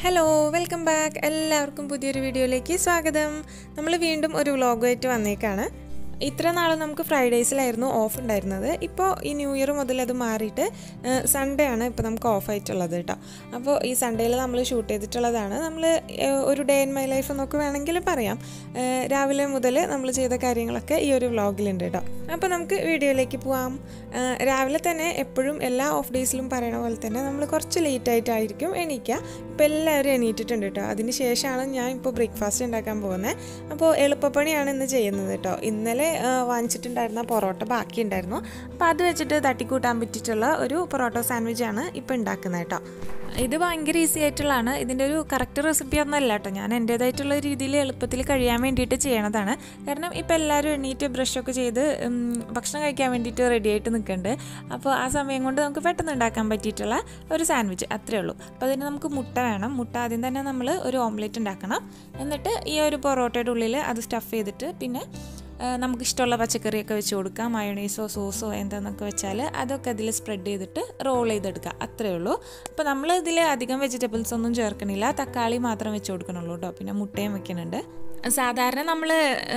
hello welcome back എല്ലാവർക്കും പുതിയൊരു വീഡിയോയിലേക്ക് സ്വാഗതം നമ്മൾ വീണ്ടും ഒരു വ്ളോഗുമായിട്ട് വന്നേക്കാണ് ഇത്ര നാൾ നമുക്ക് ഫ്രൈഡേയ്സിലായിരുന്നു ഓഫ് ഉണ്ടായിരുന്നത് ഇപ്പോൾ ഈ ന്യൂ ഇയർ മുതൽ അത് മാറിയിട്ട് സൺഡേ ആണ് ഇപ്പോൾ നമുക്ക് ഓഫ് ആയിട്ടുള്ളത് കേട്ടോ അപ്പോൾ ഈ സൺഡേയിൽ നമ്മൾ ഷൂട്ട് ചെയ്തിട്ടുള്ളതാണ് നമ്മൾ ഒരു ഡേ ഇൻ മൈ ലൈഫ് എന്നൊക്കെ വേണമെങ്കിൽ പറയാം ഏഹ് രാവിലെ മുതൽ നമ്മൾ ചെയ്ത കാര്യങ്ങളൊക്കെ ഈ ഒരു വ്ളോഗിലുണ്ട് കേട്ടോ അപ്പോൾ നമുക്ക് വീഡിയോയിലേക്ക് പോവാം ഏഹ് രാവിലെ തന്നെ എപ്പോഴും എല്ലാ ഓഫ് ഡേയ്സിലും പറയണ പോലെ തന്നെ നമ്മൾ കുറച്ച് ലേറ്റ് ആയിട്ടായിരിക്കും എണീക്കുക ഇപ്പോൾ എല്ലാവരും എണീറ്റിട്ടുണ്ട് കേട്ടോ അതിന് ശേഷമാണ് ഞാൻ ഇപ്പോൾ ബ്രേക്ക്ഫാസ്റ്റ് ഉണ്ടാക്കാൻ പോകുന്നത് അപ്പോൾ എളുപ്പപ്പണിയാണ് ഇന്ന് ചെയ്യുന്നത് കേട്ടോ ഇന്നലെ ആ, വാങ്ങിച്ചിട്ടുണ്ടായിരുന്ന പൊറോട്ട ബാക്കി ഉണ്ടായിരുന്നു അപ്പോൾ അത് വെച്ചിട്ട് തട്ടിക്കൂട്ടാൻ പറ്റിയിട്ടുള്ള ഒരു പൊറോട്ട സാൻഡ്വിച്ചാണ് ഇപ്പോൾ ഉണ്ടാക്കുന്നത് കേട്ടോ ഇത് ഭയങ്കര ഈസി ആയിട്ടുള്ളതാണ് ഇതിൻ്റെ ഒരു കറക്റ്റ് റെസിപ്പി ഒന്നും അല്ല കേട്ടോ ഞാൻ എൻ്റേതായിട്ടുള്ള രീതിയിൽ എളുപ്പത്തിൽ കഴിയാൻ വേണ്ടിയിട്ട് ചെയ്യണതാണ് കാരണം ഇപ്പോൾ എല്ലാവരും എണ്ണീറ്റ് ബ്രഷൊക്കെ ചെയ്ത് ഉം, ഭക്ഷണം കഴിക്കാൻ വേണ്ടിയിട്ട് റെഡി ആയിട്ട് നിൽക്കുന്നുണ്ട് അപ്പോൾ ആ സമയം കൊണ്ട് നമുക്ക് പെട്ടെന്ന് ഉണ്ടാക്കാൻ പറ്റിയിട്ടുള്ള ഒരു സാൻഡ്വിച്ച് അത്രേ ഉള്ളൂ അപ്പോൾ അതിന് നമുക്ക് മുട്ട വേണം മുട്ട ആദ്യം തന്നെ നമ്മൾ ഒരു ഓംലെറ്റ് ഉണ്ടാക്കണം എന്നിട്ട് ഈ ഒരു പൊറോട്ടയുടെ ഉള്ളിൽ അത് സ്റ്റഫ് ചെയ്തിട്ട് പിന്നെ ആ, നമുക്ക് ഇഷ്ടമുള്ള പച്ചക്കറിയൊക്കെ വെച്ച് കൊടുക്കാം മയോണൈസോ സോസോ എന്താണെന്നൊക്കെ വെച്ചാൽ അതൊക്കെ അതിൽ സ്പ്രെഡ് ചെയ്തിട്ട് റോൾ ചെയ്തെടുക്കുക അത്രേ ഉള്ളൂ അപ്പോൾ നമ്മൾ ഇതിൽ അധികം വെജിറ്റബിൾസ് ഒന്നും ചേർക്കണില്ല തക്കാളി മാത്രം വെച്ച് കൊടുക്കണുള്ളൂ കേട്ടോ പിന്നെ മുട്ടയും വെക്കുന്നുണ്ട് സാധാരണ നമ്മൾ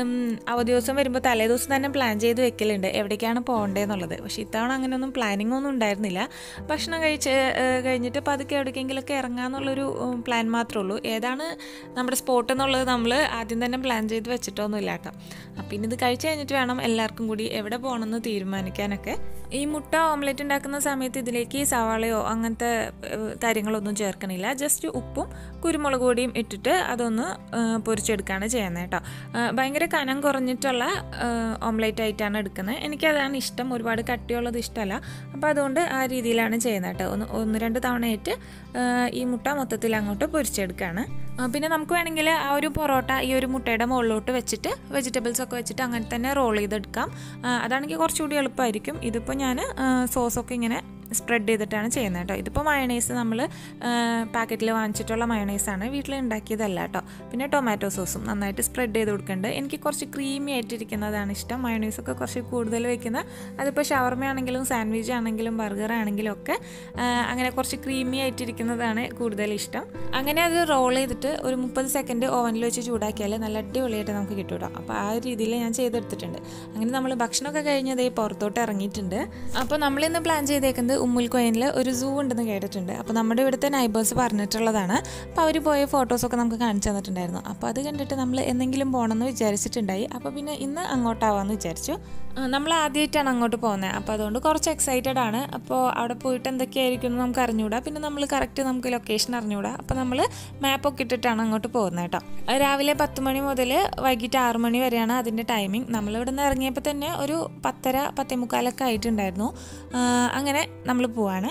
അവധി ദിവസം വരുമ്പോൾ തലേ ദിവസം തന്നെ പ്ലാൻ ചെയ്ത് വെക്കലുണ്ട് എവിടേക്കാണ് പോകേണ്ടതെന്നുള്ളത് പക്ഷേ ഇത്തവണ അങ്ങനെയൊന്നും പ്ലാനിങ് ഒന്നും ഉണ്ടായിരുന്നില്ല ഭക്ഷണം കഴിച്ച് ഏഹ്, കഴിഞ്ഞിട്ട് പതുക്കെ എവിടേക്കെങ്കിലുമൊക്കെ ഇറങ്ങാമെന്നുള്ളൊരു പ്ലാൻ മാത്രമേ ഉള്ളൂ ഏതാണ് നമ്മുടെ സ്പോട്ട് എന്നുള്ളത് നമ്മൾ ആദ്യം തന്നെ പ്ലാൻ ചെയ്ത് വെച്ചിട്ടൊന്നുമില്ല കേട്ടോ അപ്പം ഇനി ഇത് കഴിച്ച് കഴിഞ്ഞിട്ട് വേണം എല്ലാവർക്കും കൂടി എവിടെ പോകണമെന്ന് തീരുമാനിക്കാനൊക്കെ ഈ മുട്ട ഓംലെറ്റ് ഉണ്ടാക്കുന്ന സമയത്ത് ഇതിലേക്ക് സവാളയോ അങ്ങനത്തെ ഏഹ്, കാര്യങ്ങളൊന്നും ചേർക്കണില്ല ജസ്റ്റ് ഉപ്പും കുരുമുളക് പൊടിയും ഇട്ടിട്ട് അതൊന്ന് ഏഹ്, പൊരിച്ചെടുക്കുകയാണ് ചെയ്യുന്നത് കേട്ടോ ഏഹ്, ഭയങ്കര കനം കുറഞ്ഞിട്ടുള്ള ഓംലെറ്റ് ആയിട്ടാണ് എടുക്കുന്നത് എനിക്കതാണ് ഇഷ്ടം ഒരുപാട് കട്ടിയുള്ളത് ഇഷ്ടമല്ല അപ്പോൾ അതുകൊണ്ട് ആ രീതിയിലാണ് ചെയ്യുന്നത് കേട്ടോ ഒന്ന് ഒന്ന് രണ്ട് തവണയായിട്ട് ഏഹ്, ഈ മുട്ട മൊത്തത്തിൽ അങ്ങോട്ട് പൊരിച്ചെടുക്കുകയാണ് ആ, പിന്നെ നമുക്ക് വേണമെങ്കിൽ ആ ഒരു പൊറോട്ട ഈ ഒരു മുട്ടയുടെ മുകളിലോട്ട് വെച്ചിട്ട് വെജിറ്റബിൾസ് ഒക്കെ വെച്ചിട്ട് അങ്ങനെ തന്നെ റോൾ ചെയ്തെടുക്കാം ആ, അതാണെങ്കിൽ കുറച്ചുകൂടി എളുപ്പമായിരിക്കും ഇതിപ്പോൾ ഞാൻ സോസൊക്കെ ഇങ്ങനെ സ്പ്രെഡ് ചെയ്തിട്ടാണ് ചെയ്യുന്നത് കേട്ടോ ഇതിപ്പോൾ മയണൈസ് നമ്മൾ പാക്കറ്റിൽ വാങ്ങിച്ചിട്ടുള്ള മയണൈസാണ് വീട്ടിൽ ഉണ്ടാക്കിയതല്ല കേട്ടോ പിന്നെ ടൊമാറ്റോ സോസും നന്നായിട്ട് സ്പ്രെഡ് ചെയ്ത് കൊടുക്കുന്നുണ്ട് എനിക്ക് കുറച്ച് ക്രീമി ആയിട്ടിരിക്കുന്നതാണ് ഇഷ്ടം മയണൈസൊക്കെ കുറച്ച് കൂടുതൽ വെക്കുന്ന അതിപ്പോൾ ഷവർമ ആണെങ്കിലും സാൻഡ്വിച്ച് ആണെങ്കിലും ബർഗർ ആണെങ്കിലും ഒക്കെ ആ, അങ്ങനെ കുറച്ച് ക്രീമി ആയിട്ടിരിക്കുന്നതാണ് കൂടുതൽ ഇഷ്ടം അങ്ങനെ അത് റോൾ ചെയ്തിട്ട് ഒരു മുപ്പത് സെക്കൻഡ് ഓവനിൽ വെച്ച് ചൂടാക്കിയാൽ നല്ല അടിപൊളിയായിട്ട് നമുക്ക് കിട്ടും കേട്ടോ അപ്പോൾ ആ ഒരു രീതിയിൽ ഞാൻ ചെയ്തെടുത്തിട്ടുണ്ട് അങ്ങനെ നമ്മൾ ഭക്ഷണമൊക്കെ കഴിഞ്ഞത് പുറത്തോട്ട് ഇറങ്ങിയിട്ടുണ്ട് അപ്പോൾ നമ്മളിന്ന് പ്ലാൻ ചെയ്തേക്കുന്നത് ഉമ്മുൽ കൊയനിൽ ഒരു സൂ ഉണ്ടെന്ന് കേട്ടിട്ടുണ്ട് അപ്പോൾ നമ്മുടെ ഇവിടുത്തെ നൈബേഴ്സ് പറഞ്ഞിട്ടുള്ളതാണ് അപ്പോൾ അവർ പോയ ഫോട്ടോസൊക്കെ നമുക്ക് കാണിച്ചു തന്നിട്ടുണ്ടായിരുന്നു അപ്പോൾ അത് കണ്ടിട്ട് നമ്മൾ എന്തെങ്കിലും പോകണമെന്ന് വിചാരിച്ചിട്ടുണ്ടായി അപ്പോൾ പിന്നെ ഇന്ന് അങ്ങോട്ടാവാമെന്ന് വിചാരിച്ചു ആ, നമ്മൾ ആദ്യമായിട്ടാണ് അങ്ങോട്ട് പോകുന്നത് അപ്പോൾ അതുകൊണ്ട് കുറച്ച് എക്സൈറ്റഡ് ആണ് അപ്പോൾ അവിടെ പോയിട്ട് എന്തൊക്കെയായിരിക്കും എന്ന് നമുക്ക് അറിഞ്ഞുകൂടാ പിന്നെ നമ്മൾ കറക്റ്റ് നമുക്ക് ലൊക്കേഷൻ അറിഞ്ഞുകൂടാ അപ്പോൾ നമ്മൾ മാപ്പൊക്കെ ഇട്ടിട്ടാണ് അങ്ങോട്ട് പോകുന്നത് കേട്ടോ അത് രാവിലെ പത്ത് മണി മുതൽ വൈകിട്ട് ആറ് മണി വരെയാണ് അതിൻ്റെ ടൈമിംഗ് നമ്മളിവിടെ നിന്ന് ഇറങ്ങിയപ്പോൾ തന്നെ ഒരു പത്തര പത്തേ മുക്കാലൊക്കെ ആയിട്ടുണ്ടായിരുന്നു ആ, അങ്ങനെ നമ്മൾ പോവാണ്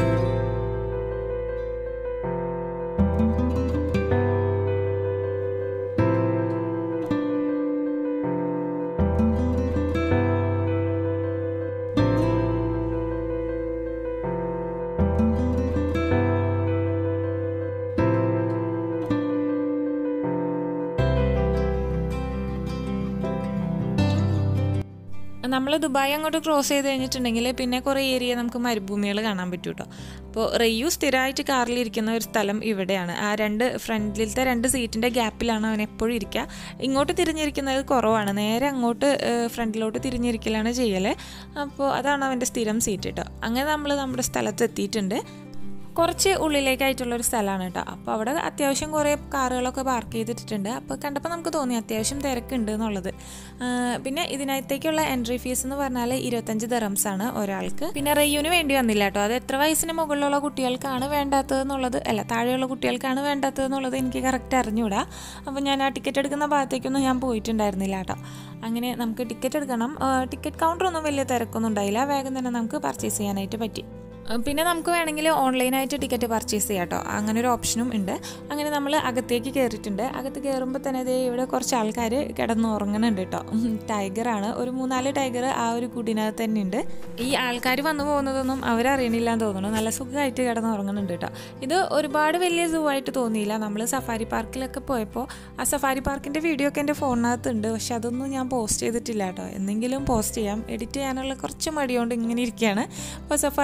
നമ്മൾ ദുബായ് അങ്ങോട്ട് ക്രോസ് ചെയ്ത് കഴിഞ്ഞിട്ടുണ്ടെങ്കിൽ പിന്നെ കുറേ ഏരിയ നമുക്ക് മരുഭൂമികൾ കാണാൻ പറ്റും കേട്ടോ അപ്പോൾ റെയ്യു സ്ഥിരമായിട്ട് കാറിലിരിക്കുന്ന ഒരു സ്ഥലം ഇവിടെയാണ് ആ രണ്ട് ഫ്രണ്ടിലത്തെ രണ്ട് സീറ്റിൻ്റെ ഗ്യാപ്പിലാണ് അവൻ എപ്പോഴും ഇരിക്കുക ഇങ്ങോട്ട് തിരിഞ്ഞിരിക്കുന്നത് കുറവാണ് നേരെ അങ്ങോട്ട് ഏഹ്, ഫ്രണ്ടിലോട്ട് തിരിഞ്ഞിരിക്കലാണ് ചെയ്യൽ അപ്പോൾ അതാണ് അവൻ്റെ സ്ഥിരം സീറ്റ് കേട്ടോ അങ്ങനെ നമ്മൾ നമ്മുടെ സ്ഥലത്ത് എത്തിയിട്ടുണ്ട് കുറച്ച് ഉള്ളിലേക്കായിട്ടുള്ളൊരു സ്ഥലമാണ് കേട്ടോ അപ്പോൾ അവിടെ അത്യാവശ്യം കുറേ കാറുകളൊക്കെ പാർക്ക് ചെയ്തിട്ടുണ്ട് അപ്പോൾ കണ്ടപ്പോൾ നമുക്ക് തോന്നി അത്യാവശ്യം തിരക്കുണ്ട് എന്നുള്ളത് ആ, പിന്നെ ഇതിനകത്തേക്കുള്ള എൻട്രി ഫീസ് എന്ന് പറഞ്ഞാൽ ഇരുപത്തഞ്ച് ദറംസ് ആണ് ഒരാൾക്ക് പിന്നെ റെയ്യൂന് വേണ്ടി വന്നില്ല കേട്ടോ അത് എത്ര വയസ്സിന് മുകളിലുള്ള കുട്ടികൾക്കാണ് വേണ്ടാത്തതെന്നുള്ളത് അല്ല താഴെയുള്ള കുട്ടികൾക്കാണ് വേണ്ടാത്തതെന്നുള്ളത് എനിക്ക് കറക്റ്റ് അറിഞ്ഞൂടാ അപ്പോൾ ഞാൻ ആ ടിക്കറ്റ് എടുക്കുന്ന ഭാഗത്തേക്കൊന്നും ഞാൻ പോയിട്ടുണ്ടായിരുന്നില്ല കേട്ടോ അങ്ങനെ നമുക്ക് ടിക്കറ്റ് എടുക്കണം ടിക്കറ്റ് കൗണ്ടറൊന്നും വലിയ തിരക്കൊന്നും ഉണ്ടായില്ല വേഗം തന്നെ നമുക്ക് പർച്ചേസ് ചെയ്യാനായിട്ട് പറ്റി പിന്നെ നമുക്ക് വേണമെങ്കിൽ ഓൺലൈനായിട്ട് ടിക്കറ്റ് പർച്ചേസ് ചെയ്യാം കേട്ടോ അങ്ങനെ ഒരു ഓപ്ഷനും ഉണ്ട് അങ്ങനെ നമ്മൾ അകത്തേക്ക് കയറിയിട്ടുണ്ട് അകത്ത് കയറുമ്പോൾ തന്നെ ദേ ഇവിടെ കുറച്ച് ആൾക്കാർ കിടന്ന് ഉറങ്ങുന്നുണ്ട് കേട്ടോ ടൈഗറാണ് ഒരു മൂന്നാല് ടൈഗർ ആ ഒരു കൂടിനകത്ത് തന്നെ ഉണ്ട് ഈ ആൾക്കാർ വന്നു പോകുന്നതൊന്നും അവരറിയണില്ല എന്ന് തോന്നുന്നു നല്ല സുഖമായിട്ട് കിടന്ന് ഉറങ്ങുന്നുണ്ട് കേട്ടോ ഇത് ഒരുപാട് വലിയ സൂ ആയിട്ട് തോന്നിയില്ല നമ്മൾ സഫാരി പാർക്കിലൊക്കെ പോയപ്പോൾ ആ സഫാരി പാർക്കിൻ്റെ വീഡിയോ ഒക്കെ എൻ്റെ ഫോണിനകത്ത് ഉണ്ട് പക്ഷെ അതൊന്നും ഞാൻ പോസ്റ്റ് ചെയ്തിട്ടില്ല കേട്ടോ എന്തെങ്കിലും പോസ്റ്റ് ചെയ്യാം എഡിറ്റ് ചെയ്യാനുള്ള കുറച്ച് മടിയോണ്ട് ഇങ്ങനെ ഇരിക്കുകയാണ് അപ്പോൾ സഫാരി പാർക്കിൽ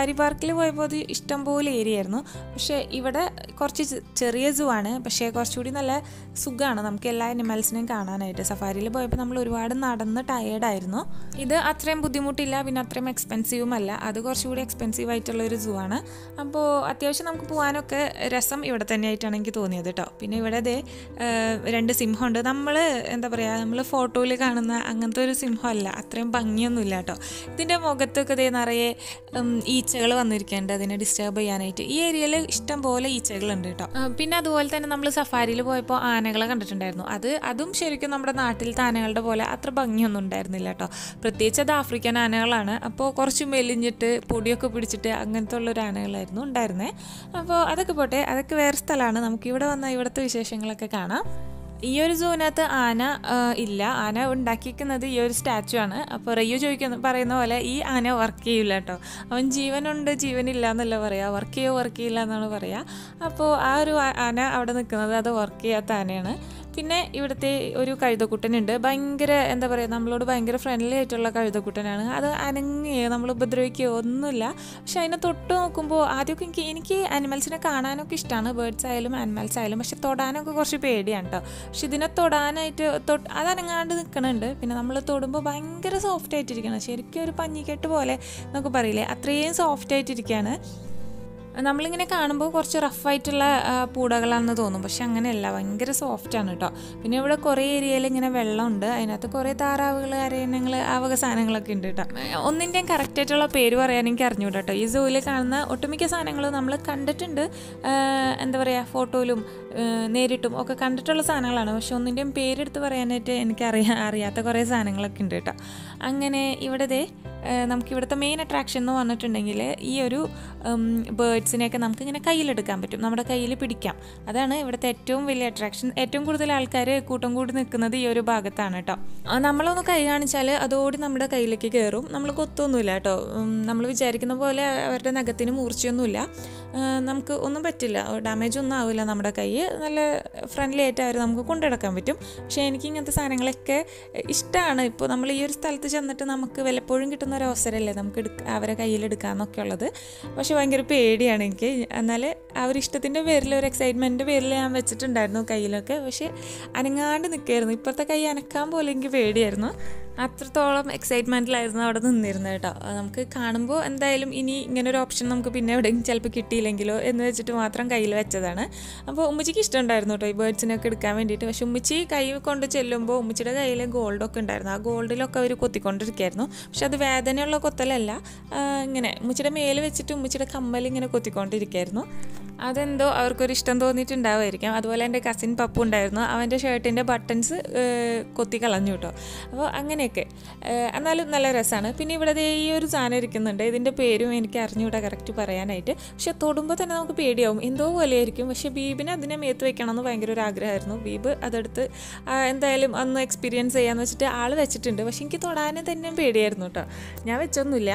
പാർക്കിൽ പോയപ്പോൾ അത് ഇഷ്ടംപോലെ ഏരിയ ആയിരുന്നു പക്ഷേ ഇവിടെ കുറച്ച് ചെ- ചെറിയ സൂ ആണ് പക്ഷേ കുറച്ചുകൂടി നല്ല സുഖമാണ് നമുക്ക് എല്ലാ അനിമൽസിനെയും കാണാനായിട്ട് സഫാരിയിൽ പോയപ്പോൾ നമ്മൾ ഒരുപാട് നടന്ന് ടയേർഡായിരുന്നു ഇത് അത്രയും ബുദ്ധിമുട്ടില്ല പിന്നെ അത്രയും എക്സ്പെൻസീവും അല്ല അത് കുറച്ചുകൂടി എക്സ്പെൻസീവ് ആയിട്ടുള്ള ഒരു സൂ ആണ് അപ്പോൾ അത്യാവശ്യം നമുക്ക് പോകാനൊക്കെ രസം ഇവിടെ തന്നെ ആയിട്ടാണ് എനിക്ക് തോന്നിയത് കേട്ടോ പിന്നെ ഇവിടെ ദേ ഏഹ്, രണ്ട് സിംഹമുണ്ട് നമ്മൾ എന്താ പറയുക നമ്മൾ ഫോട്ടോയിൽ കാണുന്ന അങ്ങനത്തെ ഒരു സിംഹമല്ല അത്രയും ഭംഗിയൊന്നുമില്ല കേട്ടോ ഇതിൻ്റെ മുഖത്തൊക്കെ ദേ നിറയെ ഈച്ചകൾ വന്നിരിക്കുന്നുണ്ട് അതിനെ ഡിസ്റ്റർബ് ചെയ്യാനായിട്ട് ഈ ഏരിയയിൽ ഇഷ്ടം പോലെ ഈച്ചകളുണ്ട് കേട്ടോ ആ, പിന്നെ അതുപോലെ തന്നെ നമ്മൾ സഫാരിയിൽ പോയപ്പോൾ ആനകളെ കണ്ടിട്ടുണ്ടായിരുന്നു അത് അതും ശരിക്കും നമ്മുടെ നാട്ടിലത്തെ ആനകളുടെ പോലെ അത്ര ഭംഗിയൊന്നും ഉണ്ടായിരുന്നില്ല കേട്ടോ പ്രത്യേകിച്ച് അത് ആഫ്രിക്കൻ ആനകളാണ് അപ്പോൾ കുറച്ച് മെലിഞ്ഞിട്ട് പൊടിയൊക്കെ പിടിച്ചിട്ട് അങ്ങനത്തെ ഉള്ളൊരു ആനകളായിരുന്നു ഉണ്ടായിരുന്നേ അപ്പോൾ അതൊക്കെ പോട്ടെ അതൊക്കെ വേറെ സ്ഥലമാണ് നമുക്ക് ഇവിടെ വന്നാൽ ഇവിടുത്തെ വിശേഷങ്ങളൊക്കെ കാണാം ഈ ഒരു സൂവിനകത്ത് ആന ആ, ഇല്ല ആന ഉണ്ടാക്കിയിരിക്കുന്നത് ഈ ഒരു സ്റ്റാച്ചു ആണ് അപ്പോൾ റയ്യു ചോദിക്കുന്ന പറയുന്ന പോലെ ഈ ആന വർക്ക് ചെയ്യില്ല കേട്ടോ അവൻ ജീവനുണ്ട് ജീവനില്ല എന്നല്ല പറയുക വർക്ക് ചെയ്യോ വർക്ക് ചെയ്യില്ല എന്നാണ് പറയുക അപ്പോൾ ആ ഒരു ആ- ആന അവിടെ നിൽക്കുന്നത് അത് വർക്ക് ചെയ്യാത്ത ആനയാണ് പിന്നെ ഇവിടുത്തെ ഒരു കഴുതക്കുട്ടനുണ്ട് ഭയങ്കര എന്താ പറയുക നമ്മളോട് ഭയങ്കര ഫ്രണ്ട്ലി ആയിട്ടുള്ള കഴുതക്കുട്ടനാണ് അത് അനങ്ങുകയോ നമ്മൾ ഉപദ്രവിക്കുകയോ ഒന്നുമില്ല പക്ഷെ അതിനെ തൊട്ട് നോക്കുമ്പോൾ ആദ്യമൊക്കെ എനിക്ക് എനിക്ക് ആനിമൽസിനെ കാണാനൊക്കെ ഇഷ്ടമാണ് ബേർഡ്സ് ആയാലും ആനിമൽസ് ആയാലും പക്ഷെ തൊടാനൊക്കെ കുറച്ച് പേടിയാണ് കേട്ടോ പക്ഷെ ഇതിനെ തൊടാനായിട്ട് തൊട്ട് അത് അനങ്ങാണ്ട് നിൽക്കണുണ്ട് പിന്നെ നമ്മൾ തൊടുമ്പോൾ ഭയങ്കര സോഫ്റ്റ് ആയിട്ടിരിക്കണം ശരിക്കും ഒരു പഞ്ഞിക്കെട്ട് പോലെ എന്നൊക്കെ പറയില്ലേ അത്രയും സോഫ്റ്റ് ആയിട്ടിരിക്കുകയാണ് നമ്മളിങ്ങനെ കാണുമ്പോൾ കുറച്ച് റഫായിട്ടുള്ള പൂടകളാണെന്ന് തോന്നും പക്ഷെ അങ്ങനെയല്ല ഭയങ്കര സോഫ്റ്റാണ് കേട്ടോ പിന്നെ ഇവിടെ കുറേ ഏരിയയിൽ ഇങ്ങനെ വെള്ളമുണ്ട് അതിനകത്ത് കുറേ താറാവുകൾ അരയണങ്ങൾ ആ വക സാധനങ്ങളൊക്കെ ഉണ്ട് കേട്ടോ ഒന്നിൻ്റെയും കറക്റ്റായിട്ടുള്ള പേര് പറയാൻ എനിക്ക് അറിഞ്ഞൂടാ കേട്ടോ ഈ സൂവിൽ കാണുന്ന ഒട്ടുമിക്ക സാധനങ്ങളും നമ്മൾ കണ്ടിട്ടുണ്ട് ആ, എന്താ പറയുക ഫോട്ടോയിലും ആ, നേരിട്ടും ഒക്കെ കണ്ടിട്ടുള്ള സാധനങ്ങളാണ് പക്ഷെ ഒന്നിൻ്റെയും പേരെടുത്ത് പറയാനായിട്ട് എനിക്ക് അറിയാ അറിയാത്ത കുറേ സാധനങ്ങളൊക്കെ ഉണ്ട് കേട്ടോ അങ്ങനെ ഇവിടെ ദേ ആ, നമുക്ക് ഇവിടുത്തെ മെയിൻ അട്രാക്ഷൻ എന്ന് പറഞ്ഞിട്ടുണ്ടെങ്കിൽ ഈ ഒരു ബേർഡ്സിനെയൊക്കെ നമുക്ക് ഇങ്ങനെ കയ്യിലെടുക്കാൻ പറ്റും നമ്മുടെ കയ്യിൽ പിടിക്കാം അതാണ് ഇവിടുത്തെ ഏറ്റവും വലിയ അട്രാക്ഷൻ ഏറ്റവും കൂടുതൽ ആൾക്കാർ കൂട്ടം കൂടി നിൽക്കുന്നത് ഈ ഒരു ഭാഗത്താണ് കേട്ടോ ആ, നമ്മളൊന്ന് കൈ കാണിച്ചാൽ അതോടി നമ്മുടെ കയ്യിലേക്ക് കയറും നമ്മൾ കൊത്തൊന്നുമില്ല കേട്ടോ നമ്മൾ വിചാരിക്കുന്ന പോലെ അവരുടെ നഖത്തിന് മൂർച്ചയൊന്നുമില്ല ആ, നമുക്ക് ഒന്നും പറ്റില്ല ഡാമേജ് ഒന്നും ആവില്ല നമ്മുടെ കൈ നല്ല ഫ്രണ്ട്ലി ആയിട്ട് അവർ നമുക്ക് കൊണ്ടുനടക്കാൻ പറ്റും പക്ഷേ എനിക്ക് ഇങ്ങനത്തെ സാധനങ്ങളൊക്കെ ഇഷ്ടമാണ് ഇപ്പോൾ നമ്മൾ ഈ ഒരു സ്ഥലത്ത് ചെന്നിട്ട് നമുക്ക് വല്ലപ്പോഴും കിട്ടുന്ന ഒരു അവസരമല്ലേ നമുക്ക് എടുക്ക അവരെ കയ്യിലെടുക്കാമെന്നൊക്കെ ഉള്ളത് പക്ഷെ ഭയങ്കര പേടിയാണ് എനിക്ക് എന്നാൽ ആ ഒരു ഇഷ്ടത്തിൻ്റെ പേരിൽ ഒരു എക്സൈറ്റ്മെൻറ്റിൻ്റെ പേരിൽ ഞാൻ വെച്ചിട്ടുണ്ടായിരുന്നു കയ്യിലൊക്കെ പക്ഷേ അനങ്ങാണ്ട് നിൽക്കുകയായിരുന്നു ഇപ്പോഴത്തെ കൈ അനക്കാൻ പോലും എനിക്ക് പേടിയായിരുന്നു അത്രത്തോളം എക്സൈറ്റ്മെൻറ്റിലായിരുന്നു അവിടെ നിന്നിരുന്നത് കേട്ടോ അത് നമുക്ക് കാണുമ്പോൾ എന്തായാലും ഇനി ഇങ്ങനെ ഒരു ഓപ്ഷൻ നമുക്ക് പിന്നെ എവിടെയെങ്കിലും ചിലപ്പോൾ കിട്ടിയില്ലെങ്കിലോ എന്ന് വെച്ചിട്ട് മാത്രം കയ്യിൽ വെച്ചതാണ് അപ്പോൾ ഉമ്മച്ചിക്ക് ഇഷ്ടമുണ്ടായിരുന്നു കേട്ടോ ഈ ബേർഡ്സിനൊക്കെ എടുക്കാൻ വേണ്ടിയിട്ട് പക്ഷെ ഉമ്മച്ചി കൈ കൊണ്ട് ചെല്ലുമ്പോൾ ഉമ്മച്ചിയുടെ കയ്യിൽ ഗോൾഡൊക്കെ ഉണ്ടായിരുന്നു ആ ഗോൾഡിലൊക്കെ അവർ കൊത്തിക്കൊണ്ടിരിക്കുകയായിരുന്നു പക്ഷെ അത് വേദനയുള്ള കൊത്തലല്ല ആ, ഇങ്ങനെ ഉമ്മച്ചിയുടെ മേല് വെച്ചിട്ട് ഉമ്മച്ചിയുടെ കമ്മൽ ഇങ്ങനെ കൊത്തിക്കൊണ്ടിരിക്കുകയായിരുന്നു അതെന്തോ അവർക്കൊരു ഇഷ്ടം തോന്നിയിട്ടുണ്ടാവുമായിരിക്കാം അതുപോലെ എൻ്റെ കസിൻ പപ്പു ഉണ്ടായിരുന്നു അവൻ്റെ ഷർട്ടിൻ്റെ ബട്ടൺസ് കൊത്തി കളഞ്ഞു കേട്ടോ അപ്പോൾ അങ്ങനെയൊക്കെ ഏഹ് എന്നാലും നല്ല രസമാണ് പിന്നെ ഇവിടെ ദേ ഈ ഒരു സാധനം ഇരിക്കുന്നുണ്ട് ഇതിൻ്റെ പേരും എനിക്ക് അറിഞ്ഞുകൂടാ കറക്റ്റ് പറയാനായിട്ട് പക്ഷെ തൊടുമ്പോൾ തന്നെ നമുക്ക് പേടിയാവും എന്തോ പോലെയായിരിക്കും പക്ഷെ ബീബിനെ അതിനെ മേത്ത് വെക്കണമെന്ന് ഭയങ്കര ഒരു ആഗ്രഹമായിരുന്നു ബീബ് അതെടുത്ത് ആ, എന്തായാലും അന്ന് എക്സ്പീരിയൻസ് ചെയ്യാന്ന് വെച്ചിട്ട് ആൾ വെച്ചിട്ടുണ്ട് പക്ഷെ എനിക്ക് തൊടാനും തന്നെ പേടിയായിരുന്നു കേട്ടോ ഞാൻ വെച്ചൊന്നുമില്ല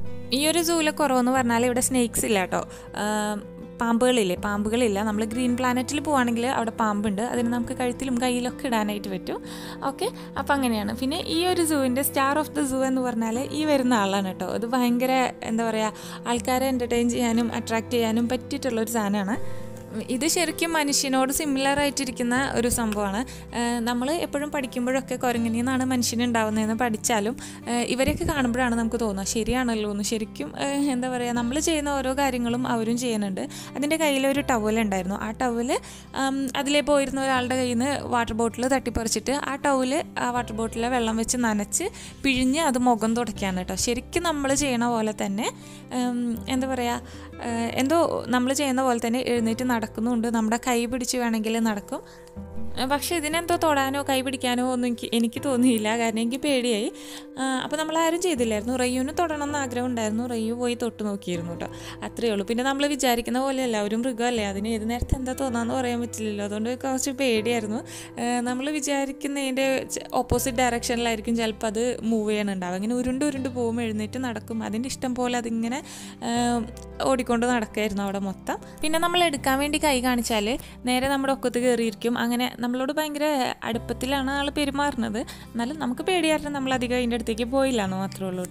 ഈ ഒരു സൂവിലെ കുറവെന്ന് പറഞ്ഞാൽ ഇവിടെ സ്നേക്സ് ഇല്ല കേട്ടോ ആം, പാമ്പുകളില്ലേ പാമ്പുകളില്ല നമ്മൾ ഗ്രീൻ പ്ലാനറ്റിൽ പോവുകയാണെങ്കിൽ അവിടെ പാമ്പുണ്ട് അതിന് നമുക്ക് കഴുത്തിലും കയ്യിലൊക്കെ ഇടാനായിട്ട് പറ്റും ഓക്കെ അപ്പോൾ അങ്ങനെയാണ് പിന്നെ ഈ ഒരു സൂവിൻ്റെ സ്റ്റാർ ഓഫ് ദ സൂ എന്ന് പറഞ്ഞാൽ ഈ വരുന്ന ആളാണ് കേട്ടോ ഇത് ഭയങ്കര എന്താ പറയുക ആൾക്കാരെ എൻ്റർടൈൻ ചെയ്യാനും അട്രാക്റ്റ് ചെയ്യാനും പറ്റിയിട്ടുള്ള ഒരു സാധനമാണ് ഇത് ശരിക്കും മനുഷ്യനോട് സിമിലർ ആയിട്ടിരിക്കുന്ന ഒരു സംഭവമാണ് നമ്മൾ എപ്പോഴും പഠിക്കുമ്പോഴൊക്കെ കുരങ്ങനിൽ നിന്നാണ് മനുഷ്യനുണ്ടാവുന്നതെന്ന് പഠിച്ചാലും ഏഹ് ഇവരെയൊക്കെ കാണുമ്പോഴാണ് നമുക്ക് തോന്നുക ശരിയാണല്ലോ എന്ന് ശരിക്കും ഏഹ് എന്താ പറയുക നമ്മൾ ചെയ്യുന്ന ഓരോ കാര്യങ്ങളും അവരും ചെയ്യുന്നുണ്ട് അതിൻ്റെ കയ്യിൽ ഒരു ടവൽ ഉണ്ടായിരുന്നു ആ ടവൽ അതിലേ പോയിരുന്ന ഒരാളുടെ കയ്യിൽ നിന്ന് വാട്ടർ ബോട്ടിൽ തട്ടിപ്പറിച്ചിട്ട് ആ ടവൽ ആ വാട്ടർ ബോട്ടിലെ വെള്ളം വെച്ച് നനച്ച് പിഴിഞ്ഞ് അത് മുഖം തുടയ്ക്കാണ് കേട്ടോ ശരിക്കും നമ്മൾ ചെയ്യണ പോലെ തന്നെ ഉം, എന്താ പറയുക ഏഹ് എന്തോ നമ്മൾ ചെയ്യുന്ന പോലെ തന്നെ എഴുന്നേറ്റ് നടക്കുന്നുണ്ട് നമ്മുടെ കൈ പിടിച്ച് വേണമെങ്കിൽ നടക്കും ഏഹ് പക്ഷേ ഇതിനെന്തോ തൊടാനോ കൈ പിടിക്കാനോ ഒന്നും എനിക്ക് എനിക്ക് തോന്നിയില്ല കാരണം എനിക്ക് പേടിയായി അപ്പോൾ നമ്മൾ ആരും ചെയ്തില്ലായിരുന്നു റയ്യൂന് തൊടണം എന്ന് ആഗ്രഹം ഉണ്ടായിരുന്നു റയ്യു പോയി തൊട്ട് നോക്കിയിരുന്നു കേട്ടോ അത്രയേ ഉള്ളൂ പിന്നെ നമ്മൾ വിചാരിക്കുന്ന പോലെയല്ല ഒരു മൃഗമല്ലേ അതിന് ഏത് നേരത്തെ എന്താ തോന്നാന്ന് പറയാൻ പറ്റില്ലല്ലോ അതുകൊണ്ട് കുറച്ച് പേടിയായിരുന്നു നമ്മൾ വിചാരിക്കുന്നതിൻ്റെ ഓപ്പോസിറ്റ് ഡയറക്ഷനിലായിരിക്കും ചിലപ്പോൾ അത് മൂവ് ചെയ്യണുണ്ടാവും അങ്ങനെ ഉരുണ്ട് ഉരുണ്ട് പോകും എഴുന്നേറ്റ് നടക്കും അതിൻ്റെ ഇഷ്ടം പോലെ അതിങ്ങനെ ഏഹ്, ഓടിക്കൊണ്ട് നടക്കായിരുന്നു അവിടെ മൊത്തം പിന്നെ നമ്മൾ എടുക്കാൻ വേണ്ടി കൈ കാണിച്ചാൽ നേരെ നമ്മുടെ ഒക്കത്ത് കയറിയിരിക്കും അങ്ങനെ നമ്മളോട് ഭയങ്കര അടുപ്പത്തിലാണ് ആൾ പെരുമാറുന്നത് എന്നാലും നമുക്ക് പേടിയായിരുന്നു നമ്മൾ അധികം അതിൻ്റെ അടുത്തേക്ക് പോയില്ല എന്ന് മാത്രമേ ഉള്ളൂ കേട്ടോ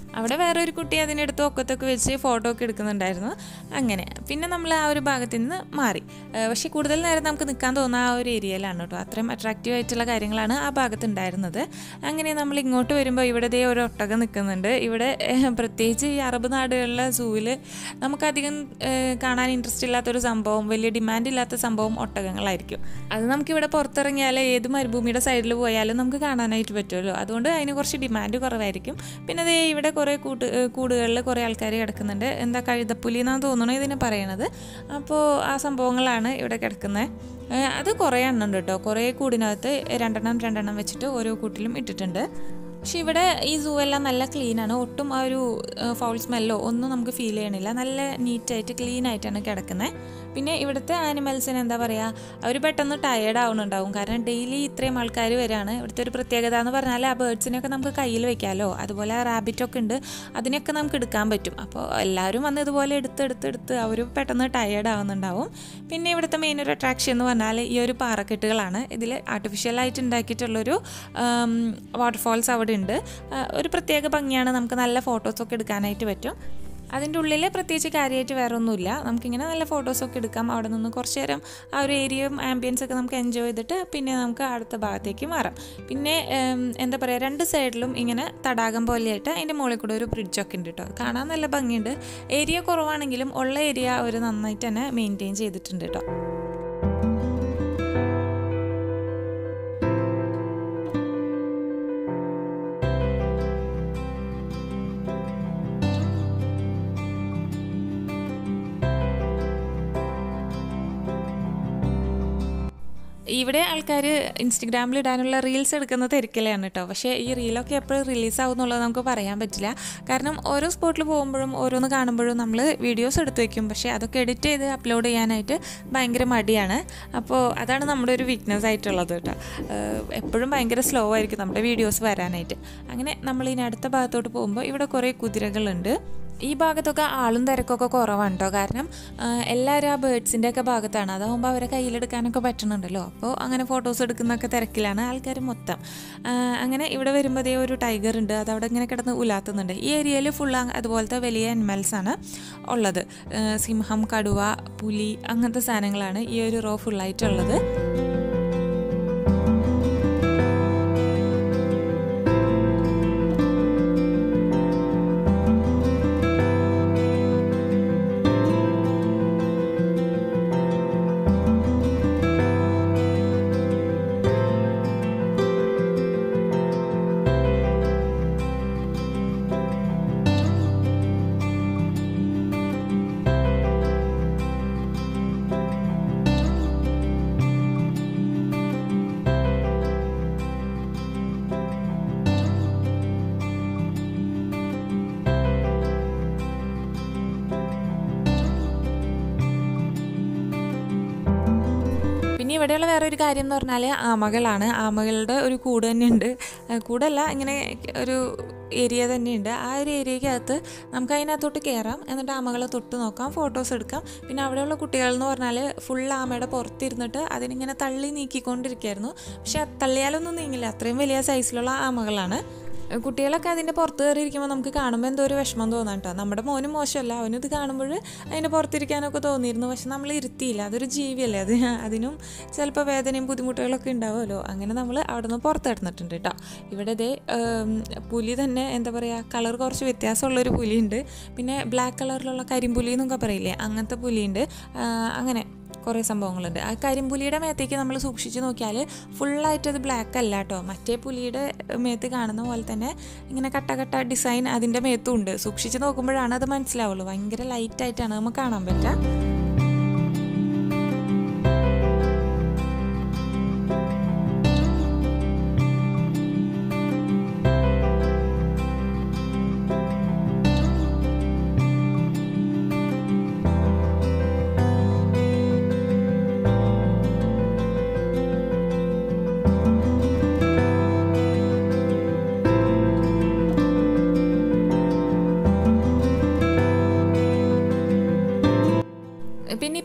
അവിടെ വേറെ ഒരു കുട്ടി അതിനെടുത്ത് ഒക്കത്തൊക്കെ വെച്ച് ഫോട്ടോ ഒക്കെ എടുക്കുന്നുണ്ടായിരുന്നു അങ്ങനെ പിന്നെ നമ്മൾ ആ ഒരു ഭാഗത്ത് നിന്ന് മാറി ഏഹ് പക്ഷേ കൂടുതൽ നേരം നമുക്ക് നിൽക്കാൻ തോന്നുന്ന ആ ഒരു ഏരിയയിലാണ് കേട്ടോ അത്രയും അട്രാക്റ്റീവ് ആയിട്ടുള്ള കാര്യങ്ങളാണ് ആ ഭാഗത്ത് ഉണ്ടായിരുന്നത് അങ്ങനെ നമ്മൾ ഇങ്ങോട്ട് വരുമ്പോൾ ഇവിടെ ദേ ഒരു ഒട്ടകം നിൽക്കുന്നുണ്ട് ഇവിടെ ഏഹ് പ്രത്യേകിച്ച് ഈ അറബ് നാടുകളിലെ സൂവിൽ നമുക്കധികം ഏഹ് കാണാൻ ഇൻട്രസ്റ്റ് ഇല്ലാത്തൊരു സംഭവം വലിയ ഡിമാൻഡ് ഇല്ലാത്ത സംഭവം ഒട്ടകങ്ങളായിരിക്കും അത് നമുക്കിവിടെ പുറത്തിറങ്ങിയാൽ ഏത് മരുഭൂമിയുടെ സൈഡിൽ പോയാലും നമുക്ക് കാണാനായിട്ട് പറ്റുമല്ലോ അതുകൊണ്ട് അതിന് കുറച്ച് ഡിമാൻഡ് കുറവായിരിക്കും പിന്നെ ദേ ഇവിടെ കുറേ കൂട്ട് ഏഹ് കൂടുകളിൽ കുറേ ആൾക്കാർ കിടക്കുന്നുണ്ട് എന്താ കഴുതപ്പുലി എന്നാണ് തോന്നുന്നു ഇതിന് പറയണത് അപ്പോൾ ആ സംഭവങ്ങളാണ് ഇവിടെ കിടക്കുന്നത് ഏഹ് അത് കുറേ എണ്ണം ഉണ്ട് കേട്ടോ കുറേ കൂടിനകത്ത് രണ്ടെണ്ണം രണ്ടെണ്ണം വെച്ചിട്ട് ഓരോ കൂട്ടിലും ഇട്ടിട്ടുണ്ട് പക്ഷെ ഇവിടെ ഈ സൂ എല്ലാം നല്ല ക്ലീനാണ് ഒട്ടും ആ ഒരു ഫൗൾ സ്മെല്ലോ ഒന്നും നമുക്ക് ഫീൽ ചെയ്യണില്ല നല്ല നീറ്റായിട്ട് ക്ലീൻ ആയിട്ടാണ് കിടക്കുന്നത് പിന്നെ ഇവിടുത്തെ ആനിമൽസിന് എന്താ പറയുക അവർ പെട്ടെന്ന് ടയേർഡ് ആവുന്നുണ്ടാവും കാരണം ഡെയിലി ഇത്രയും ആൾക്കാർ വരാണ് ഇവിടുത്തെ ഒരു പ്രത്യേകത എന്ന് പറഞ്ഞാൽ ആ ബേർഡ്സിനെയൊക്കെ നമുക്ക് കയ്യിൽ വെക്കാമല്ലോ അതുപോലെ റാബിറ്റൊക്കെ ഉണ്ട് അതിനൊക്കെ നമുക്ക് എടുക്കാൻ പറ്റും അപ്പോൾ എല്ലാവരും വന്ന് ഇതുപോലെ എടുത്ത് എടുത്ത് എടുത്ത് അവർ പെട്ടെന്ന് ടയേർഡ് ആവുന്നുണ്ടാവും പിന്നെ ഇവിടുത്തെ മെയിൻ ഒരു അട്രാക്ഷൻ എന്ന് പറഞ്ഞാൽ ഈ ഒരു പാറക്കെട്ടുകളാണ് ഇതിൽ ആർട്ടിഫിഷ്യലായിട്ട് ഉണ്ടാക്കിയിട്ടുള്ളൊരു വാട്ടർഫോൾസ് അവിടെ ഉണ്ട് ആ, ഒരു പ്രത്യേക ഭംഗിയാണ് നമുക്ക് നല്ല ഫോട്ടോസൊക്കെ എടുക്കാനായിട്ട് പറ്റും അതിൻ്റെ ഉള്ളിൽ പ്രത്യേകിച്ച് കാര്യമായിട്ട് വേറെ ഒന്നുമില്ല നമുക്കിങ്ങനെ നല്ല ഫോട്ടോസൊക്കെ എടുക്കാം അവിടെ നിന്ന് കുറച്ച് നേരം ആ ഒരു ഏരിയയും ആംബിയൻസ് ഒക്കെ നമുക്ക് എൻജോയ് ചെയ്തിട്ട് പിന്നെ നമുക്ക് അടുത്ത ഭാഗത്തേക്ക് മാറാം പിന്നെ ഉം, എന്താ പറയുക രണ്ട് സൈഡിലും ഇങ്ങനെ തടാകം പോലെയായിട്ട് അതിൻ്റെ മുകളിൽ കൂടെ ഒരു ബ്രിഡ്ജൊക്കെ ഉണ്ട് കേട്ടോ കാണാൻ നല്ല ഭംഗിയുണ്ട് ഏരിയ കുറവാണെങ്കിലും ഉള്ള ഏരിയ അവർ നന്നായിട്ട് തന്നെ മെയിൻറ്റെയിൻ ചെയ്തിട്ടുണ്ട് കേട്ടോ ഇവിടെ ആൾക്കാർ ഇൻസ്റ്റഗ്രാമിൽ ഇടാനുള്ള റീൽസ് എടുക്കുന്ന തിരക്കിലാണ് കേട്ടോ പക്ഷേ ഈ റീലൊക്കെ എപ്പോഴും റിലീസ് ആവും എന്നുള്ളത് നമുക്ക് പറയാൻ പറ്റില്ല കാരണം ഓരോ സ്പോട്ടിൽ പോകുമ്പോഴും ഓരോന്ന് കാണുമ്പോഴും നമ്മൾ വീഡിയോസ് എടുത്ത് വയ്ക്കും പക്ഷേ അതൊക്കെ എഡിറ്റ് ചെയ്ത് അപ്ലോഡ് ചെയ്യാനായിട്ട് ഭയങ്കര മടിയാണ് അപ്പോൾ അതാണ് നമ്മുടെ ഒരു വീക്ക്നെസ് ആയിട്ടുള്ളത് കേട്ടോ ഏഹ് എപ്പോഴും ഭയങ്കര സ്ലോ ആയിരിക്കും നമ്മുടെ വീഡിയോസ് വരാനായിട്ട് അങ്ങനെ നമ്മൾ ഇനി അടുത്ത ഭാഗത്തോട്ട് പോകുമ്പോൾ ഇവിടെ കുറേ കുതിരകളുണ്ട് ഈ ഭാഗത്തൊക്കെ ആളും തിരക്കൊക്കെ കുറവാണ് കേട്ടോ കാരണം ആ, എല്ലാവരും ആ ബേഡ്സിൻ്റെ ഒക്കെ ഭാഗത്താണ് അതാകുമ്പോൾ അവരെ കയ്യിലെടുക്കാനൊക്കെ പറ്റുന്നുണ്ടല്ലോ അപ്പോൾ അങ്ങനെ ഫോട്ടോസ് എടുക്കുന്നൊക്കെ തിരക്കിലാണ് ആൾക്കാർ മൊത്തം ആ, അങ്ങനെ ഇവിടെ വരുമ്പോൾ ദേ ഒരു ടൈഗർ ഉണ്ട് അത് അവിടെ ഇങ്ങനെ കിടന്ന് ഉലാത്തുന്നുണ്ട് ഈ ഏരിയയിൽ ഫുൾ അതുപോലത്തെ വലിയ അനിമൽസ് ആണ് ഉള്ളത് ആ, സിംഹം കടുവ പുലി അങ്ങനത്തെ സാധനങ്ങളാണ് ഈ ഒരു റോ ഫുള്ളായിട്ടുള്ളത് പിന്നെ ഇവിടെയുള്ള വേറെ ഒരു കാര്യം എന്ന് പറഞ്ഞാൽ ആമകളാണ് ആമകളുടെ ഒരു കൂട് തന്നെയുണ്ട് ആ, കൂടല്ല ഇങ്ങനെ ഒരു ഏരിയ തന്നെയുണ്ട് ആ ഒരു ഏരിയക്കകത്ത് നമുക്ക് അതിനകത്തോട്ട് കയറാം എന്നിട്ട് ആമകളെ തൊട്ട് നോക്കാം ഫോട്ടോസ് എടുക്കാം പിന്നെ അവിടെയുള്ള കുട്ടികൾ എന്ന് പറഞ്ഞാൽ ഫുൾ ആമയുടെ പുറത്തിരുന്നിട്ട് അതിനിങ്ങനെ തള്ളി നീക്കിക്കൊണ്ടിരിക്കുകയായിരുന്നു പക്ഷെ തള്ളിയാലൊന്നും നീങ്ങില്ല അത്രയും വലിയ സൈസിലുള്ള ആമകളാണ് കുട്ടികളൊക്കെ അതിൻ്റെ പുറത്ത് കയറിയിരിക്കുമ്പോൾ നമുക്ക് കാണുമ്പോൾ എന്തോ ഒരു വിഷമം തോന്നാം കേട്ടോ നമ്മുടെ മോനും മോശമല്ല അവനും ഇത് കാണുമ്പോൾ അതിൻ്റെ പുറത്തിരിക്കാനൊക്കെ തോന്നിയിരുന്നു പക്ഷെ നമ്മൾ ഇരുത്തിയില്ല അതൊരു ജീവിയല്ലേ അത് അതിനും ചിലപ്പോൾ വേദനയും ബുദ്ധിമുട്ടുകളൊക്കെ ഉണ്ടാവുമല്ലോ അങ്ങനെ നമ്മൾ അവിടെ നിന്ന് പുറത്തിടുന്നിട്ടുണ്ട് കേട്ടോ ഇവിടെ ഇതേ ഉം, പുലി തന്നെ എന്താ പറയുക കളർ കുറച്ച് വ്യത്യാസമുള്ളൊരു പുലിയുണ്ട് പിന്നെ ബ്ലാക്ക് കളറിലുള്ള കരിമ്പുലി എന്നൊക്കെ പറയില്ലേ അങ്ങനത്തെ പുലിയുണ്ട് ആ, അങ്ങനെ കുറേ സംഭവങ്ങളുണ്ട് ആ കരിമ്പുലിയുടെ മേത്തേക്ക് നമ്മൾ സൂക്ഷിച്ച് നോക്കിയാൽ ഫുള്ളായിട്ട് അത് ബ്ലാക്ക് അല്ല കേട്ടോ മറ്റേ പുലിയുടെ മേത്ത് കാണുന്ന പോലെ തന്നെ ഇങ്ങനെ കട്ട കട്ട ഡിസൈൻ അതിൻ്റെ മേത്തും ഉണ്ട് സൂക്ഷിച്ച് നോക്കുമ്പോഴാണ് അത് മനസ്സിലാവുള്ളൂ ഭയങ്കര ലൈറ്റായിട്ടാണ് നമുക്ക് കാണാൻ പറ്റുക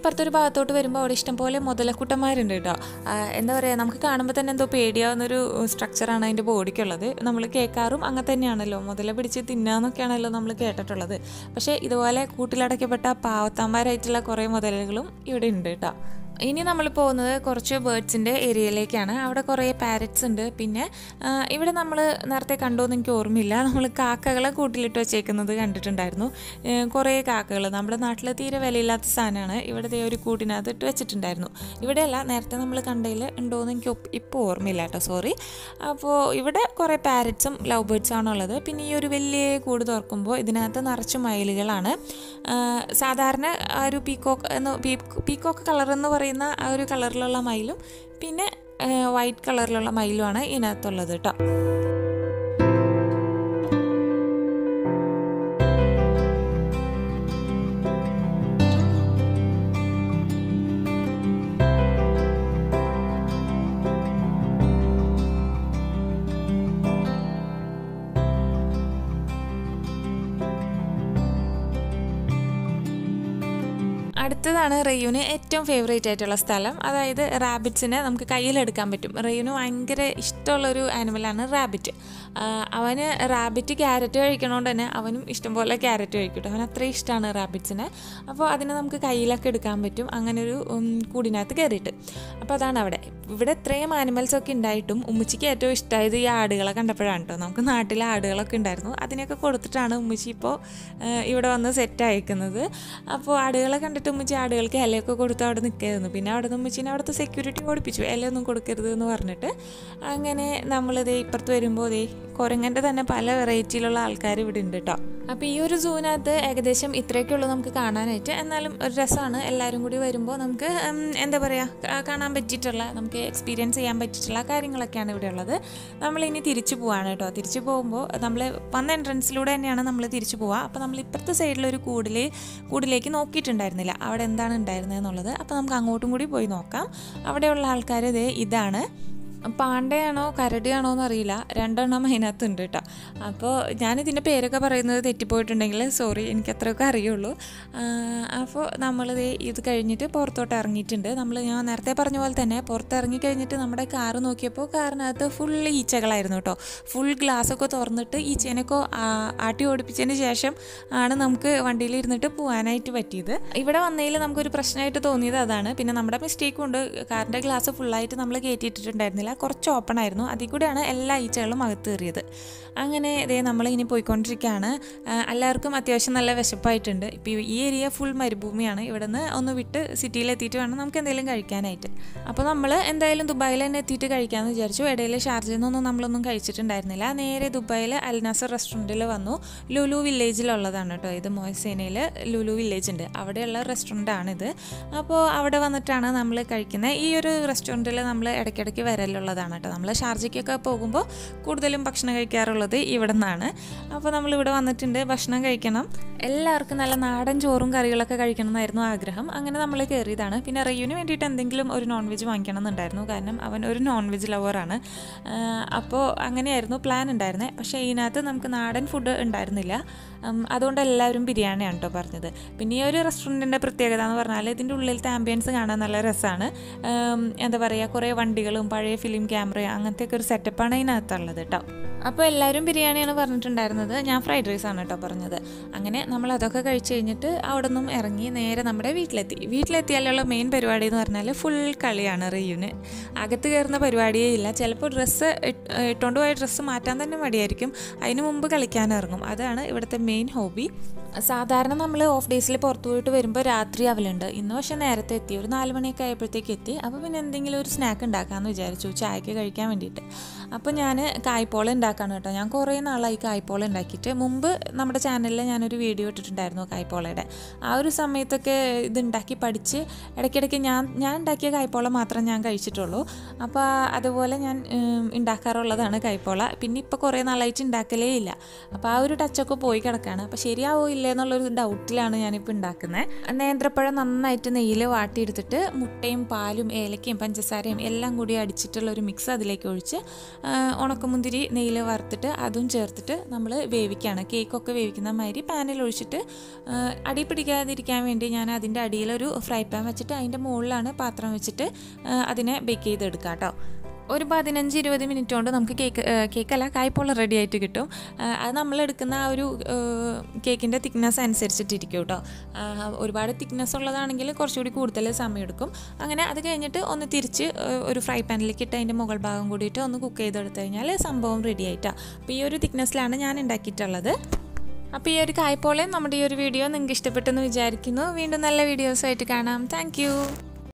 ഇപ്പുറത്തൊരു ഭാഗത്തോട്ട് വരുമ്പോൾ അവിടെ ഇഷ്ടംപോലെ മുതലക്കുട്ടന്മാരുണ്ട് കേട്ടോ ആ, എന്താ പറയുക നമുക്ക് കാണുമ്പോൾ തന്നെ എന്തോ പേടിയാവുന്നൊരു സ്ട്രക്ചറാണ് അതിൻ്റെ ബോഡിക്കുള്ളത് നമ്മൾ കേൾക്കാറും അങ്ങനെ തന്നെയാണല്ലോ മുതല പിടിച്ച് തിന്നാന്നൊക്കെയാണല്ലോ നമ്മൾ കേട്ടിട്ടുള്ളത് പക്ഷേ ഇതുപോലെ കൂട്ടിലടയ്ക്കപ്പെട്ട പാവത്താന്മാരായിട്ടുള്ള കുറേ മുതലുകളും ഇവിടെ ഉണ്ട് കേട്ടോ ഇനി നമ്മൾ പോകുന്നത് കുറച്ച് ബേർഡ്സിൻ്റെ ഏരിയയിലേക്കാണ് അവിടെ കുറേ പാരറ്റ്സ് ഉണ്ട് പിന്നെ ആ, ഇവിടെ നമ്മൾ നേരത്തെ കണ്ടോന്ന് എനിക്ക് ഓർമ്മയില്ല നമ്മൾ കാക്കകളെ കൂട്ടിലിട്ട് വെച്ചേക്കുന്നത് കണ്ടിട്ടുണ്ടായിരുന്നു ഏ, കുറേ കാക്കകൾ നമ്മുടെ നാട്ടിൽ തീരെ വിലയില്ലാത്ത സാധനമാണ് ഇവിടെ ദേ ഒരു കൂട്ടിനകത്ത് ഇട്ട് വെച്ചിട്ടുണ്ടായിരുന്നു ഇവിടെയല്ല നേരത്തെ നമ്മൾ കണ്ടതിൽ ഉണ്ടോയെന്ന് എനിക്ക് ഒപ്പ് ഇപ്പോൾ ഓർമ്മയില്ല കേട്ടോ സോറി അപ്പോൾ ഇവിടെ കുറേ പാരറ്റ്സും ലവ് ബേർഡ്സും ആണുള്ളത് പിന്നെ ഈ ഒരു വലിയ കൂട് തുറക്കുമ്പോൾ ഇതിനകത്ത് നിറച്ച് മയിലുകളാണ് ആ, സാധാരണ ആ ഒരു പീക്കോക്ക് എന്ന് പീക്കോക്ക് കളർ എന്ന് പറയുന്ന ആ ഒരു കളറിലുള്ള മയിലും പിന്നെ വൈറ്റ് കളറിലുള്ള മയിലുമാണ് ഇതിനകത്തുള്ളത് കേട്ടോ അടുത്തതാണ് റെയ്യുന് ഏറ്റവും ഫേവറേറ്റ് ആയിട്ടുള്ള സ്ഥലം അതായത് റാബിറ്റ്സിനെ നമുക്ക് കയ്യിലെടുക്കാൻ പറ്റും റെയ്യുന് ഭയങ്കര ഇഷ്ടമുള്ളൊരു ആനിമലാണ് റാബിറ്റ് അവന് റാബിറ്റ് ക്യാരറ്റ് കഴിക്കണോണ്ട് തന്നെ അവനും ഇഷ്ടംപോലെ ക്യാരറ്റ് കഴിക്കട്ടെ അവൻ അത്രയും ഇഷ്ടമാണ് റാബിറ്റ്സിനെ അപ്പോൾ അതിനെ നമുക്ക് കയ്യിലൊക്കെ എടുക്കാൻ പറ്റും അങ്ങനെ ഒരു ഉം, കൂടിനകത്ത് കയറിയിട്ട് അപ്പോൾ അതാണ് അവിടെ ഇവിടെ ഇത്രയും ആനിമൽസ് ഒക്കെ ഉണ്ടായിട്ടും ഉമ്മച്ചിക്ക് ഏറ്റവും ഇഷ്ടമായത് ഈ ആടുകളെ കണ്ടപ്പോഴാണ് കേട്ടോ നമുക്ക് നാട്ടിൽ ആടുകളൊക്കെ ഉണ്ടായിരുന്നു അതിനെയൊക്കെ കൊടുത്തിട്ടാണ് ഉമ്മച്ചി ഇപ്പോൾ ഇവിടെ വന്ന് സെറ്റ് അയക്കുന്നത് അപ്പോൾ ആടുകളെ കണ്ടിട്ട് ഉമ്മച്ചി ആടുകൾക്ക് ഇലയൊക്കെ കൊടുത്ത് അവിടെ നിൽക്കായിരുന്നു പിന്നെ അവിടെ നിന്ന് ഉമ്മച്ചിനെ അവിടുത്തെ സെക്യൂരിറ്റി ഓടിപ്പിച്ചു ഇലയൊന്നും കൊടുക്കരുത് എന്ന് പറഞ്ഞിട്ട് അങ്ങനെ നമ്മളിതേ ഇപ്പുറത്ത് വരുമ്പോൾ ദേ കുരങ്ങൻ്റെ തന്നെ പല വെറൈറ്റിയിലുള്ള ആൾക്കാർ ഇവിടെ ഉണ്ട് കേട്ടോ അപ്പോൾ ഈ ഒരു സൂവിനകത്ത് ഏകദേശം ഇത്രയൊക്കെ ഉള്ളൂ നമുക്ക് കാണാനായിട്ട് എന്നാലും ഒരു രസമാണ് എല്ലാവരും കൂടി വരുമ്പോൾ നമുക്ക് ഉം, എന്താ പറയുക കാണാൻ പറ്റിയിട്ടുള്ള നമുക്ക് എക്സ്പീരിയൻസ് ചെയ്യാൻ പറ്റിയിട്ടുള്ള കാര്യങ്ങളൊക്കെയാണ് ഇവിടെ ഉള്ളത് നമ്മളിനി തിരിച്ചു പോവാണ് കേട്ടോ തിരിച്ചു പോകുമ്പോൾ നമ്മൾ വന്ന എൻട്രൻസിലൂടെ തന്നെയാണ് നമ്മൾ തിരിച്ചു പോവുക അപ്പോൾ നമ്മൾ ഇപ്പുറത്തെ സൈഡിലൊരു കൂടിൽ കൂടിലേക്ക് നോക്കിയിട്ടുണ്ടായിരുന്നില്ല അവിടെ എന്താണ് ഉണ്ടായിരുന്നത് എന്നുള്ളത് അപ്പോൾ നമുക്ക് അങ്ങോട്ടും കൂടി പോയി നോക്കാം അവിടെയുള്ള ആൾക്കാർ ഇത് ഇതാണ് പാണ്ടയാണോ കരടിയാണോ എന്നറിയില്ല രണ്ടെണ്ണം അതിനകത്തുണ്ട് കേട്ടോ അപ്പോൾ ഞാനിതിൻ്റെ പേരൊക്കെ പറയുന്നത് തെറ്റിപ്പോയിട്ടുണ്ടെങ്കിൽ സോറി എനിക്ക് അത്രയൊക്കെ അറിയുള്ളൂ അപ്പോൾ നമ്മളിത് ഇത് കഴിഞ്ഞിട്ട് പുറത്തോട്ട് ഇറങ്ങിയിട്ടുണ്ട് നമ്മൾ ഞാൻ നേരത്തെ പറഞ്ഞ പോലെ തന്നെ പുറത്ത് ഇറങ്ങി കഴിഞ്ഞിട്ട് നമ്മുടെ കാറ് നോക്കിയപ്പോൾ കാറിനകത്ത് ഫുൾ ഈച്ചകളായിരുന്നു കേട്ടോ ഫുൾ ഗ്ലാസ്സൊക്കെ തുറന്നിട്ട് ഈച്ചേനൊക്കെ ആ- ആട്ടി ഓടിപ്പിച്ചതിന് ശേഷം ആണ് നമുക്ക് വണ്ടിയിൽ ഇരുന്നിട്ട് പോകാനായിട്ട് പറ്റിയത് ഇവിടെ വന്നതിൽ നമുക്കൊരു പ്രശ്നമായിട്ട് തോന്നിയത് അതാണ് പിന്നെ നമ്മുടെ മിസ്റ്റേക്ക് കൊണ്ട് കാറിൻ്റെ ഗ്ലാസ് ഫുള്ളായിട്ട് നമ്മൾ കയറ്റിയിട്ടിട്ടുണ്ടായിരുന്നില്ല കുറച്ച് ഓപ്പൺ ആയിരുന്നു അതിൽ കൂടെയാണ് എല്ലാ ഈച്ചകളും അകത്ത് കയറിയത് അങ്ങനെ ഇതേ നമ്മൾ ഇനി പോയിക്കൊണ്ടിരിക്കുകയാണ് ആ, എല്ലാവർക്കും അത്യാവശ്യം നല്ല വിശപ്പായിട്ടുണ്ട് ഇപ്പോൾ ഈ ഏരിയ ഫുൾ മരുഭൂമിയാണ് ഇവിടെ നിന്ന് ഒന്ന് വിട്ട് സിറ്റിയിൽ എത്തിയിട്ട് വേണം നമുക്ക് എന്തെങ്കിലും കഴിക്കാനായിട്ട് അപ്പോൾ നമ്മൾ എന്തായാലും ദുബായിൽ തന്നെ എത്തിയിട്ട് കഴിക്കാമെന്ന് വിചാരിച്ചു ഇടയിൽ ഷാർജയിൽ നിന്നൊന്നും നമ്മളൊന്നും കഴിച്ചിട്ടുണ്ടായിരുന്നില്ല നേരെ ദുബായിൽ അൽനാസർ റെസ്റ്റോറൻറ്റിൽ വന്നു ലുലു വില്ലേജിലുള്ളതാണ് കേട്ടോ ഇത് മോയസേനയിൽ ലുലു വില്ലേജ് ഉണ്ട് അവിടെയുള്ള റെസ്റ്റോറൻ്റാണിത് അപ്പോൾ അവിടെ വന്നിട്ടാണ് നമ്മൾ കഴിക്കുന്നത് ഈ ഒരു റെസ്റ്റോറൻറ്റിൽ നമ്മൾ ഇടയ്ക്കിടയ്ക്ക് വരലുള്ളതാണ് കേട്ടോ നമ്മൾ ഷാർജയ്ക്കൊക്കെ പോകുമ്പോൾ കൂടുതലും ഭക്ഷണം കഴിക്കാറുള്ളത് ഇവിടെ നിന്നാണ് അപ്പോൾ നമ്മളിവിടെ വന്നിട്ടുണ്ട് ഭക്ഷണം കഴിക്കണം എല്ലാവർക്കും നല്ല നാടൻ ചോറും കറികളൊക്കെ കഴിക്കണം എന്നായിരുന്നു ആഗ്രഹം അങ്ങനെ നമ്മൾ കയറിയതാണ് പിന്നെ റയ്യുവിന് വേണ്ടിയിട്ട് എന്തെങ്കിലും ഒരു നോൺ വെജ് വാങ്ങിക്കണം എന്നുണ്ടായിരുന്നു കാരണം അവൻ ഒരു നോൺ വെജ് ലവറാണ് അപ്പോൾ അങ്ങനെയായിരുന്നു പ്ലാൻ ഉണ്ടായിരുന്നത് പക്ഷേ ഇതിനകത്ത് നമുക്ക് നാടൻ ഫുഡ് ഉണ്ടായിരുന്നില്ല ഉം, അതുകൊണ്ട് എല്ലാവരും ബിരിയാണിയാണ് കേട്ടോ പറഞ്ഞത് പിന്നെ ഈ ഒരു റെസ്റ്റോറൻറ്റിൻ്റെ പ്രത്യേകത എന്ന് പറഞ്ഞാൽ ഇതിൻ്റെ ഉള്ളിലത്തെ ആംബിയൻസ് കാണാൻ നല്ല രസമാണ് ഉം, എന്താ പറയുക കുറേ വണ്ടികളും പഴയ ഫിലിം ക്യാമറയും അങ്ങനത്തെയൊക്കെ ഒരു സെറ്റപ്പാണ് ഇതിനകത്തുള്ളത് കേട്ടോ അപ്പോൾ എല്ലാവരും ബിരിയാണിയാണ് പറഞ്ഞിട്ടുണ്ടായിരുന്നത് ഞാൻ ഫ്രൈഡ് റൈസ് ആണ് കേട്ടോ പറഞ്ഞത് അങ്ങനെ നമ്മൾ അതൊക്കെ കഴിച്ച് കഴിഞ്ഞിട്ട് അവിടെ നിന്നും ഇറങ്ങി നേരെ നമ്മുടെ വീട്ടിലെത്തി വീട്ടിലെത്തിയാലുള്ള മെയിൻ പരിപാടി എന്ന് പറഞ്ഞാൽ ഫുൾ കളിയാണ് റിയുന് അകത്ത് കയറുന്ന പരിപാടിയേ ഇല്ല ചിലപ്പോൾ ഡ്രസ്സ് ഇട്ടുകൊണ്ട് പോയ ഡ്രസ്സ് മാറ്റാൻ തന്നെ മടിയായിരിക്കും അതിന് മുമ്പ് കളിക്കാൻ ഇറങ്ങും അതാണ് ഇവിടുത്തെ മെയിൻ ഹോബി സാധാരണ നമ്മൾ ഓഫ് ഡേയ്സിൽ പുറത്തു പോയിട്ട് വരുമ്പോൾ രാത്രി ആവലുണ്ട് ഇന്ന് പക്ഷേ നേരത്തെ എത്തി ഒരു നാല് മണിയൊക്കെ ആയപ്പോഴത്തേക്ക് എത്തി അപ്പോൾ പിന്നെ എന്തെങ്കിലും ഒരു സ്നാക്ക് ഉണ്ടാക്കാമെന്ന് വിചാരിച്ചു ചായക്ക് കഴിക്കാൻ വേണ്ടിയിട്ട് അപ്പോൾ ഞാൻ കായ്പോള ഉണ്ടാക്കാണ് കേട്ടോ ഞാൻ കുറേ നാളായി കായ്പോള ഉണ്ടാക്കിയിട്ട് മുമ്പ് നമ്മുടെ ചാനലിൽ ഞാനൊരു വീഡിയോ ഇട്ടിട്ടുണ്ടായിരുന്നു കായ്പോളയുടെ ആ ഒരു സമയത്തൊക്കെ ഇത് ഉണ്ടാക്കി പഠിച്ച് ഇടയ്ക്കിടയ്ക്ക് ഞാൻ ഞാൻ ഉണ്ടാക്കിയ കായ്പോള മാത്രം ഞാൻ കഴിച്ചിട്ടുള്ളൂ അപ്പോൾ അതുപോലെ ഞാൻ ഉം, ഉണ്ടാക്കാറുള്ളതാണ് കായ്പോള പിന്നെ ഇപ്പോൾ കുറേ നാളായിട്ട് ഉണ്ടാക്കലേ ഇല്ല അപ്പോൾ ആ ഒരു ടച്ചൊക്കെ പോയി കിടക്കുകയാണ് അപ്പോൾ ശരിയാവോ ഇല്ല ഇല്ലേ എന്നുള്ളൊരു ഡൗട്ടിലാണ് ഞാനിപ്പോൾ ഉണ്ടാക്കുന്നത് നേന്ത്രപ്പഴം നന്നായിട്ട് നെയ്യിൽ വാട്ടിയെടുത്തിട്ട് മുട്ടയും പാലും ഏലക്കയും പഞ്ചസാരയും എല്ലാം കൂടി അടിച്ചിട്ടുള്ള ഒരു മിക്സ് അതിലേക്ക് ഒഴിച്ച് ആ, ഉണക്കമുന്തിരി നെയ്യിൽ വറുത്തിട്ട് അതും ചേർത്തിട്ട് നമ്മൾ വേവിക്കുകയാണ് കേക്കൊക്കെ വേവിക്കുന്ന മാതിരി പാനിൽ ഒഴിച്ചിട്ട് ആ, അടി പിടിക്കാതിരിക്കാൻ വേണ്ടി ഞാൻ അതിൻ്റെ അടിയിലൊരു ഫ്രൈ പാൻ വെച്ചിട്ട് അതിൻ്റെ മുകളിലാണ് പാത്രം വെച്ചിട്ട് ആ, അതിനെ ബേക്ക് ചെയ്തെടുക്കാം കേട്ടോ ഒരു പതിനഞ്ച് ഇരുപത് മിനിറ്റ് കൊണ്ട് നമുക്ക് കേക്ക് ഏഹ് കേക്കല്ല കായ്പോള റെഡി ആയിട്ട് കിട്ടും ആഹ് അത് നമ്മൾ എടുക്കുന്ന ആ ഒരു കേക്കിൻ്റെ തിക്നെസ് അനുസരിച്ചിട്ടിരിക്കും കേട്ടോ ആഹ് ഒരുപാട് തിക്നെസ് ഉള്ളതാണെങ്കിൽ കുറച്ചുകൂടി കൂടുതൽ സമയം എടുക്കും അങ്ങനെ അത് കഴിഞ്ഞിട്ട് ഒന്ന് തിരിച്ച് ഏഹ് ഒരു ഫ്രൈ പാനിലേക്ക് ഇട്ട് അതിൻ്റെ മുകൾ ഭാഗം കൂടിയിട്ട് ഒന്ന് കുക്ക് ചെയ്തെടുത്ത് കഴിഞ്ഞാൽ സംഭവം റെഡി ആയിട്ടാണ് അപ്പോൾ ഈ ഒരു തിക്നെസ്സിലാണ് ഞാൻ ഉണ്ടാക്കിയിട്ടുള്ളത് അപ്പോൾ ഈ ഒരു കായ്പോളയും നമ്മുടെ ഈ ഒരു വീഡിയോ നിങ്ങൾക്ക് ഇഷ്ടപ്പെട്ടെന്ന് വിചാരിക്കുന്നു വീണ്ടും നല്ല വീഡിയോസുമായിട്ട് കാണാം താങ്ക്